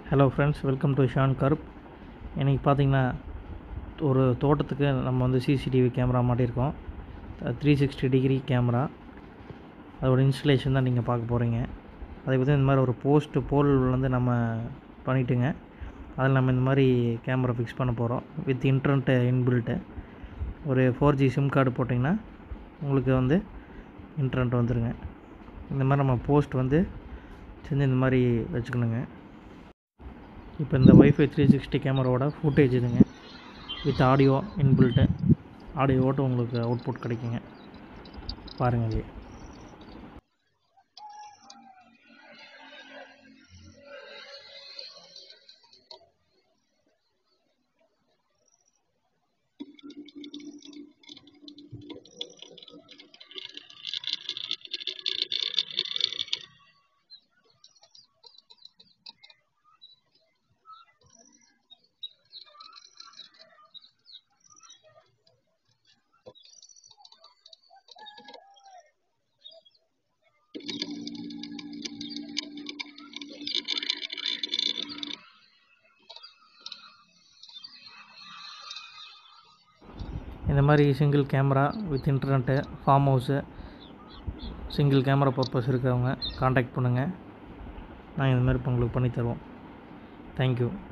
hello friends welcome to Shan group இன்றைக்கி பார்த்தீங்கன்னா ஒரு தோட்டத்துக்கு நம்ம வந்து சிசிடிவி கேமரா மாட்டியிருக்கோம் த்ரீ சிக்ஸ்டி டிகிரி கேமரா அதோட இன்ஸ்டலேஷன் தான் நீங்கள் பார்க்க போகிறீங்க அதை பற்றி இந்த மாதிரி ஒரு போஸ்ட்டு போல் வந்து நம்ம பண்ணிட்டுங்க அதில் நம்ம இந்த மாதிரி கேமரா ஃபிக்ஸ் பண்ண போகிறோம் வித் இன்டர்நெட் இன்பில்ட்டு ஒரு ஃபோர் ஜி சிம் கார்டு போட்டிங்கன்னா உங்களுக்கு வந்து இன்டர்நெட் வந்துருங்க இந்த மாதிரி நம்ம போஸ்ட் வந்து செஞ்சு இந்த மாதிரி வச்சுக்கணுங்க இப்போ இந்த ஒய்ஃபை த்ரீ சிக்ஸ்டி கேமராவோட ஃபுட்டேஜ் இதுங்க வித் ஆடியோ இன்பில்ட்டு ஆடியோவோட உங்களுக்கு அவுட்புட் கிடைக்குங்க பாருங்கள் இது இந்த மாதிரி single camera with internet farm house single camera purpose இருக்கிறவங்க காண்டாக்ட் பண்ணுங்கள் நாங்கள் இந்த மாதிரி இப்போ உங்களுக்கு பண்ணி தருவோம் தேங்க்யூ